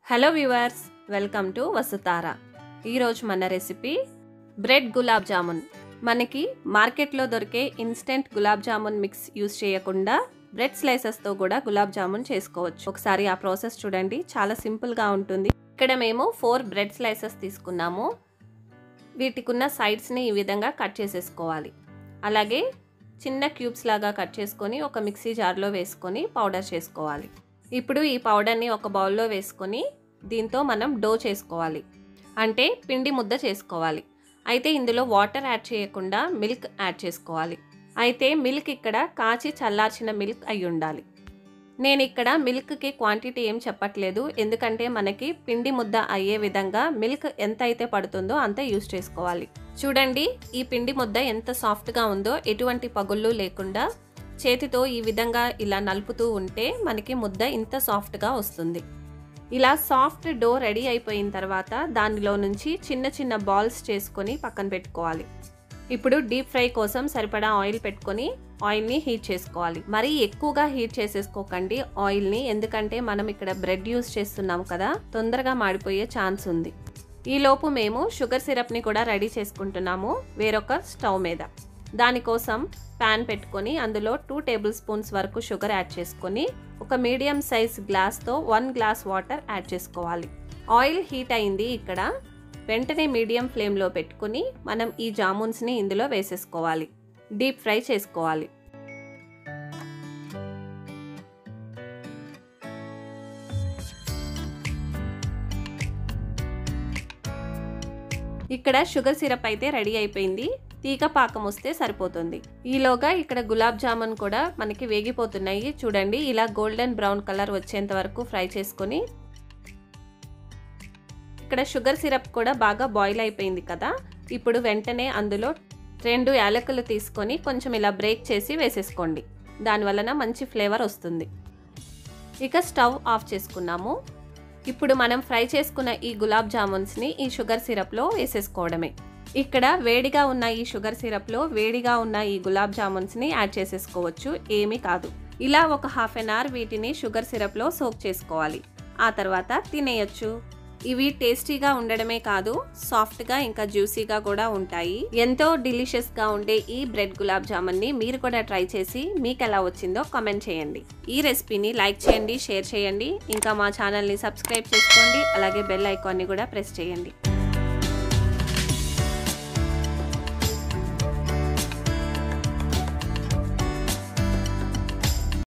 hello viewers welcome to Vasuthara ఈరోజు మన recipe bread gulab jamun మనకి మార్కెట్లో దొరికే instant gulab jamun mix use చేయకుండా బ్రెడ్ స్లైసెస్తో కూడా గులాబ్ జామున్ చేసుకోవచ్చు ఒకసారి ఆ ప్రాసెస్ చూడండి చాలా సింపుల్గా ఉంటుంది ఇక్కడ మేము ఫోర్ బ్రెడ్ స్లైసెస్ తీసుకున్నాము వీటికి ఉన్న సైడ్స్ని ఈ విధంగా కట్ చేసేసుకోవాలి అలాగే చిన్న క్యూబ్స్ లాగా కట్ చేసుకొని ఒక మిక్సీ జార్లో వేసుకొని పౌడర్ చేసుకోవాలి ఇప్పుడు ఈ పౌడర్ని ఒక బౌల్లో వేసుకొని దీంతో మనం డో చేసుకోవాలి అంటే పిండి ముద్ద చేసుకోవాలి అయితే ఇందులో వాటర్ యాడ్ చేయకుండా మిల్క్ యాడ్ చేసుకోవాలి అయితే మిల్క్ ఇక్కడ కాచి చల్లార్చిన మిల్క్ అయి ఉండాలి నేను ఇక్కడ మిల్క్కి క్వాంటిటీ ఏం చెప్పట్లేదు ఎందుకంటే మనకి పిండి ముద్ద అయ్యే విధంగా మిల్క్ ఎంత అయితే పడుతుందో అంతే యూస్ చేసుకోవాలి చూడండి ఈ పిండి ముద్ద ఎంత సాఫ్ట్గా ఉందో ఎటువంటి పగుళ్ళు లేకుండా చేతితో ఈ విధంగా ఇలా నలుపుతూ ఉంటే మనకి ముద్ద ఇంత సాఫ్ట్గా వస్తుంది ఇలా సాఫ్ట్ డో రెడీ అయిపోయిన తర్వాత దానిలో నుంచి చిన్న చిన్న బాల్స్ చేసుకొని పక్కన పెట్టుకోవాలి ఇప్పుడు డీప్ ఫ్రై కోసం సరిపడా ఆయిల్ పెట్టుకొని ఆయిల్ని హీట్ చేసుకోవాలి మరీ ఎక్కువగా హీట్ చేసేసుకోకండి ఆయిల్ని ఎందుకంటే మనం ఇక్కడ బ్రెడ్ యూస్ చేస్తున్నాం కదా తొందరగా మాడిపోయే ఛాన్స్ ఉంది ఈలోపు మేము షుగర్ సిరప్ని కూడా రెడీ చేసుకుంటున్నాము వేరొక స్టవ్ మీద దానికోసం ప్యాన్ పెట్టుకొని అందులో టూ టేబుల్ స్పూన్స్ వరకు షుగర్ యాడ్ చేసుకొని ఒక మీడియం సైజ్ గ్లాస్తో వన్ గ్లాస్ వాటర్ యాడ్ చేసుకోవాలి ఆయిల్ హీట్ అయింది ఇక్కడ వెంటనే మీడియం ఫ్లేమ్లో పెట్టుకుని మనం ఈ జామున్స్ని ఇందులో వేసేసుకోవాలి డీప్ ఫ్రై చేసుకోవాలి ఇక్కడ షుగర్ సిరప్ అయితే రెడీ అయిపోయింది తీగ పాకం వస్తే సరిపోతుంది ఈలోగా ఇక్కడ గులాబ్ జామున్ కూడా మనకి వేగిపోతున్నాయి చూడండి ఇలా గోల్డెన్ బ్రౌన్ కలర్ వచ్చేంత వరకు ఫ్రై చేసుకొని ఇక్కడ షుగర్ సిరప్ కూడా బాగా బాయిల్ అయిపోయింది కదా ఇప్పుడు వెంటనే అందులో రెండు యాలకులు తీసుకొని కొంచెం ఇలా బ్రేక్ చేసి వేసేసుకోండి దానివలన మంచి ఫ్లేవర్ వస్తుంది ఇక స్టవ్ ఆఫ్ చేసుకున్నాము ఇప్పుడు మనం ఫ్రై చేసుకున్న ఈ గులాబ్ జామున్స్ని ఈ షుగర్ సిరప్లో వేసేసుకోవడమే ఇక్కడ వేడిగా ఉన్న ఈ షుగర్ సిరప్లో వేడిగా ఉన్న ఈ గులాబ్ జామున్స్ని యాడ్ చేసేసుకోవచ్చు ఏమీ కాదు ఇలా ఒక హాఫ్ అన్ అవర్ వీటిని షుగర్ సిరప్లో సోక్ చేసుకోవాలి ఆ తర్వాత తినేయచ్చు ఇవి టేస్టీగా ఉండడమే కాదు సాఫ్ట్గా ఇంకా జ్యూసీగా కూడా ఉంటాయి ఎంతో డిలిషియస్గా ఉండే ఈ బ్రెడ్ గులాబ్ జామున్ని మీరు కూడా ట్రై చేసి మీకు ఎలా వచ్చిందో కామెంట్ చేయండి ఈ రెసిపీని లైక్ చేయండి షేర్ చేయండి ఇంకా మా ఛానల్ని సబ్స్క్రైబ్ చేసుకోండి అలాగే బెల్ ఐకాన్ని కూడా ప్రెస్ చేయండి